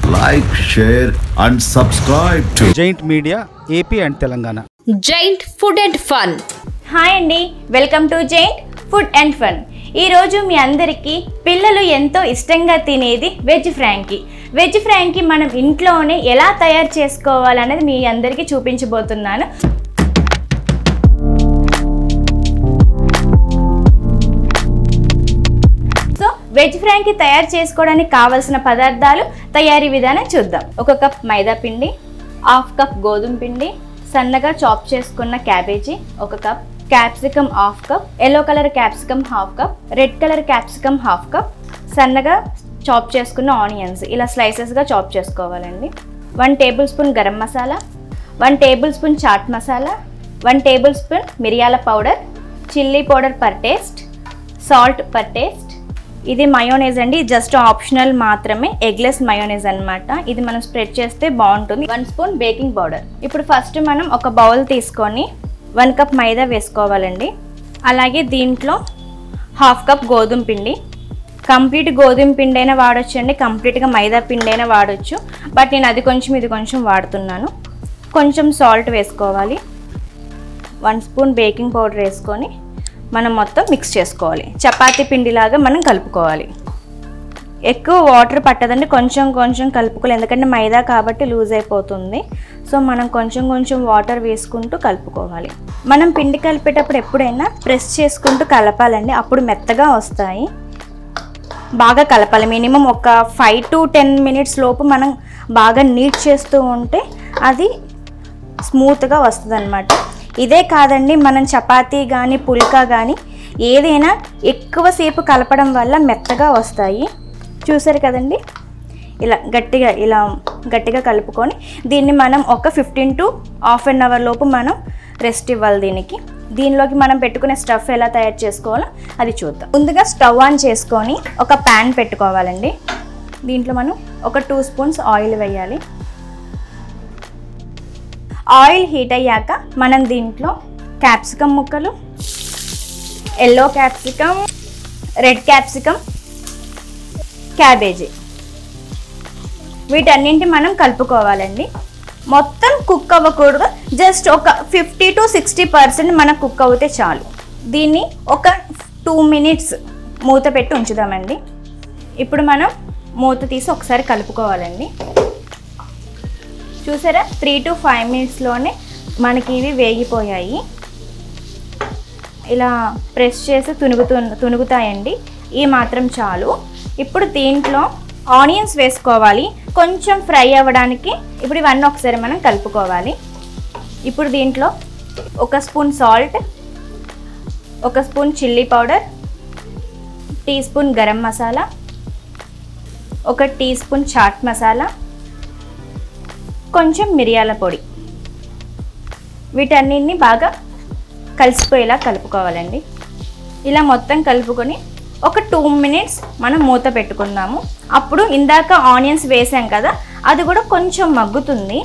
like, share, and subscribe to giant media AP and Telangana giant food and fun hi అండి welcome to giant food and fun ఈరోజు మీ అందరికీ పిల్లలు ఎంతో ఇష్టంగా తినేది వెజ్ ఫ్రాంకీ వెజ్ ఫ్రాంకీ మనం ఇంట్లోనే ఎలా తయారు చేసుకోవాలనేది మీ అందరికీ చూపించబోతున్నాను సో వెజ్ ఫ్రాంకీ తయారు చేసుకోవడానికి కావలసిన పదార్థాలు తయారీ విధానం చూద్దాం ఒక కప్ మైదా పిండి హాఫ్ కప్ గోధుమ పిండి సన్నగా చాప్ చేసుకున్న క్యాబేజీ ఒక cup capsicum half cup yellow colour capsicum half cup red colour capsicum half cup సన్నగా చాప్ చేసుకున్న ఆనియన్స్ ఇలా స్లైసెస్గా చాప్ చేసుకోవాలండి one tablespoon garam masala one tablespoon chaat masala one tablespoon మిరియాల powder chilli powder per taste salt per taste ఇది mayonnaise అండి just optional మాత్రమే eggless mayonnaise అన్నమాట ఇది మనం స్ప్రెడ్ చేస్తే బాగుంటుంది వన్ స్పూన్ బేకింగ్ పౌడర్ ఇప్పుడు ఫస్ట్ మనం ఒక బౌల్ తీసుకొని వన్ కప్ మైదా వేసుకోవాలండి అలాగే దీంట్లో హాఫ్ కప్ గోధుమ పిండి కంప్లీట్ గోధుమ పిండి అయినా వాడచ్చు అండి కంప్లీట్గా మైదా పిండి అయినా వాడచ్చు బట్ నేను అది కొంచెం ఇది కొంచెం వాడుతున్నాను కొంచెం సాల్ట్ వేసుకోవాలి వన్ స్పూన్ బేకింగ్ పౌడర్ వేసుకొని మనం మొత్తం మిక్స్ చేసుకోవాలి చపాతీ పిండిలాగా మనం కలుపుకోవాలి ఎక్కువ వాటర్ పట్టదండి కొంచెం కొంచెం కలుపుకోవాలి ఎందుకంటే మైదా కాబట్టి లూజ్ అయిపోతుంది సో మనం కొంచెం కొంచెం వాటర్ వేసుకుంటూ కలుపుకోవాలి మనం పిండి కలిపేటప్పుడు ఎప్పుడైనా ప్రెస్ చేసుకుంటూ కలపాలండి అప్పుడు మెత్తగా వస్తాయి బాగా కలపాలి మినిమం ఒక ఫైవ్ టు టెన్ మినిట్స్ లోపు మనం బాగా నీట్ చేస్తూ ఉంటే అది స్మూత్గా వస్తుంది అనమాట ఇదే కాదండి మనం చపాతీ కానీ పుల్కా కానీ ఏదైనా ఎక్కువసేపు కలపడం వల్ల మెత్తగా వస్తాయి చూసారు కదండి ఇలా గట్టిగా ఇలా గట్టిగా కలుపుకొని దీన్ని మనం ఒక fifteen to half an hour లోపు మనం రెస్ట్ ఇవ్వాలి దీనికి దీనిలోకి మనం పెట్టుకునే స్టఫ్ ఎలా తయారు చేసుకోవాలో అది చూద్దాం ముందుగా స్టవ్ ఆన్ చేసుకొని ఒక ప్యాన్ పెట్టుకోవాలండి దీంట్లో మనం ఒక టూ స్పూన్స్ ఆయిల్ వేయాలి ఆయిల్ హీట్ అయ్యాక మనం దీంట్లో క్యాప్సికమ్ ముక్కలు yellow capsicum red capsicum cabbage వీటన్నింటి మనం కలుపుకోవాలండి మొత్తం కుక్ అవ్వకూడదు జస్ట్ ఒక ఫిఫ్టీ టు సిక్స్టీ పర్సెంట్ మనకు కుక్ అవుతే చాలు దీన్ని ఒక టూ మినిట్స్ మూత పెట్టి ఉంచుదామండి ఇప్పుడు మనం మూత తీసి ఒకసారి కలుపుకోవాలండి చూసారా త్రీ టు ఫైవ్ మినిట్స్లోనే మనకి ఇవి వేగిపోయాయి ఇలా ప్రెస్ చేసి తునుగుతు తునుగుతాయండి ఈ మాత్రం చాలు ఇప్పుడు దీంట్లో ఆనియన్స్ వేసుకోవాలి కొంచెం ఫ్రై అవ్వడానికి ఇప్పుడు ఇవన్నీ ఒకసారి మనం కలుపుకోవాలి ఇప్పుడు దీంట్లో ఒక స్పూన్ సాల్ట్ ఒక spoon chilli powder teaspoon garam masala ఒక టీ స్పూన్ చాట్ మసాలా కొంచెం మిరియాల పొడి వీటన్నిటిని బాగా కలిసిపోయేలా కలుపుకోవాలండి ఇలా మొత్తం కలుపుకొని ఒక టూ మినిట్స్ మనం మూత పెట్టుకుందాము అప్పుడు ఇందాక ఆనియన్స్ వేసాం కదా అది కూడా కొంచెం మగ్గుతుంది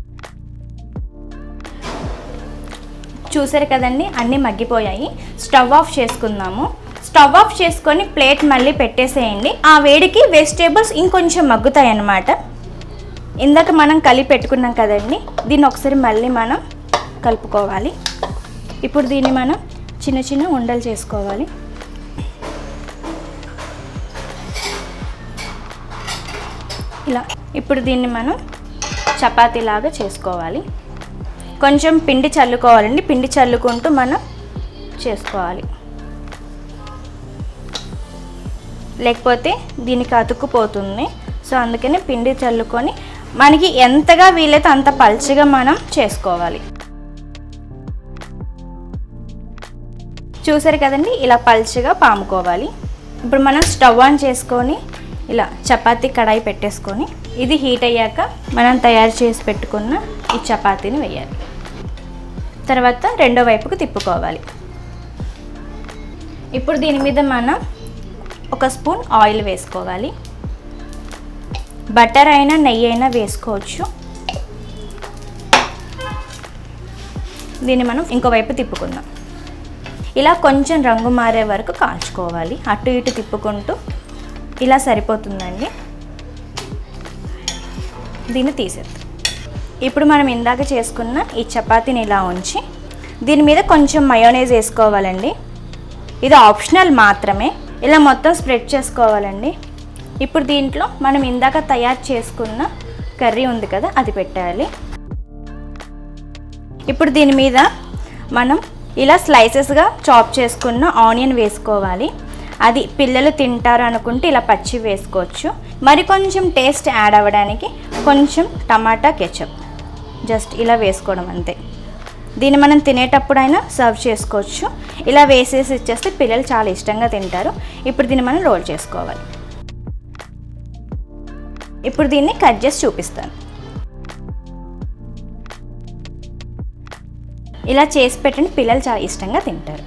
చూసారు కదండి అన్నీ మగ్గిపోయాయి స్టవ్ ఆఫ్ చేసుకుందాము స్టవ్ ఆఫ్ చేసుకొని ప్లేట్ మళ్ళీ పెట్టేసేయండి ఆ వేడికి వెజిటేబుల్స్ ఇంకొంచెం మగ్గుతాయి అన్నమాట ఇందాక మనం కలిపి పెట్టుకున్నాం కదండి దీన్ని ఒకసారి మళ్ళీ మనం కలుపుకోవాలి ఇప్పుడు దీన్ని మనం చిన్న చిన్న ఉండలు చేసుకోవాలి ఇలా ఇప్పుడు దీన్ని మనం చపాతీలాగా చేసుకోవాలి కొంచెం పిండి చల్లుకోవాలండి పిండి చల్లుకుంటూ మనం చేసుకోవాలి లేకపోతే దీనికి అతుక్కుపోతుంది సో అందుకని పిండి చల్లుకొని మనకి ఎంతగా వీలైతే అంత పల్చగా మనం చేసుకోవాలి చూసారు కదండి ఇలా పల్చగా పాముకోవాలి ఇప్పుడు మనం స్టవ్ ఆన్ చేసుకొని ఇలా చపాతీ కడాయి పెట్టేసుకొని ఇది హీట్ అయ్యాక మనం తయారు చేసి పెట్టుకున్న ఈ చపాతీని వేయాలి తర్వాత రెండో వైపుకు తిప్పుకోవాలి ఇప్పుడు దీని మీద మనం ఒక స్పూన్ ఆయిల్ వేసుకోవాలి బటర్ అయినా నెయ్యి అయినా వేసుకోవచ్చు దీన్ని మనం ఇంకో వైపు తిప్పుకుందాం ఇలా కొంచెం రంగు మారే వరకు కాల్చుకోవాలి అటు ఇటు తిప్పుకుంటూ ఇలా సరిపోతుందండి దీన్ని తీసేద్దాం ఇప్పుడు మనం ఇందాక చేసుకున్న ఈ చపాతీని ఇలా ఉంచి దీని మీద కొంచెం మయోనైజ్ వేసుకోవాలండి ఇది ఆప్షనల్ మాత్రమే ఇలా మొత్తం స్ప్రెడ్ చేసుకోవాలండి ఇప్పుడు దీంట్లో మనం ఇందాక తయారు చేసుకున్న కర్రీ ఉంది కదా అది పెట్టాలి ఇప్పుడు దీని మీద మనం ఇలా స్లైసెస్గా చాప్ చేసుకున్న ఆనియన్ వేసుకోవాలి అది పిల్లలు తింటారు అనుకుంటే ఇలా పచ్చి వేసుకోవచ్చు మరి కొంచెం టేస్ట్ యాడ్ అవ్వడానికి కొంచెం టమాటా కెచప్ జస్ట్ ఇలా వేసుకోవడం అంతే దీన్ని మనం తినేటప్పుడైనా సర్వ్ చేసుకోవచ్చు ఇలా వేసేసి ఇచ్చేస్తే పిల్లలు చాలా ఇష్టంగా తింటారు ఇప్పుడు దీన్ని మనం రోల్ చేసుకోవాలి ఇప్పుడు దీన్ని కట్ చేసి చూపిస్తాను ఇలా చేసి పెట్టండి పిల్లలు చాలా ఇష్టంగా తింటారు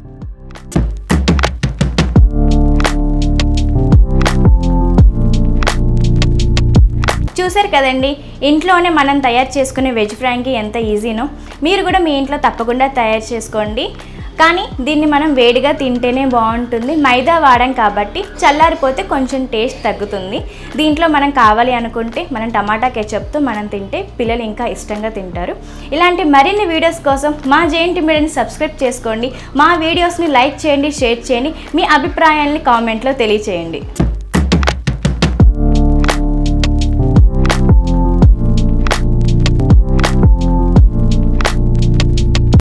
చూసారు కదండి ఇంట్లోనే మనం తయారు చేసుకునే వెజ్ ఫ్రాంకీ ఎంత ఈజీనో మీరు కూడా మీ ఇంట్లో తప్పకుండా తయారు చేసుకోండి కానీ దీన్ని మనం వేడిగా తింటేనే బాగుంటుంది మైదా వాడాం కాబట్టి చల్లారిపోతే కొంచెం టేస్ట్ తగ్గుతుంది దీంట్లో మనం కావాలి అనుకుంటే మనం టమాటా కెచప్తో మనం తింటే పిల్లలు ఇంకా ఇష్టంగా తింటారు ఇలాంటి మరిన్ని వీడియోస్ కోసం మా జేఎన్టీ మీడియాని సబ్స్క్రైబ్ చేసుకోండి మా వీడియోస్ని లైక్ చేయండి షేర్ చేయండి మీ అభిప్రాయాల్ని కామెంట్లో తెలియచేయండి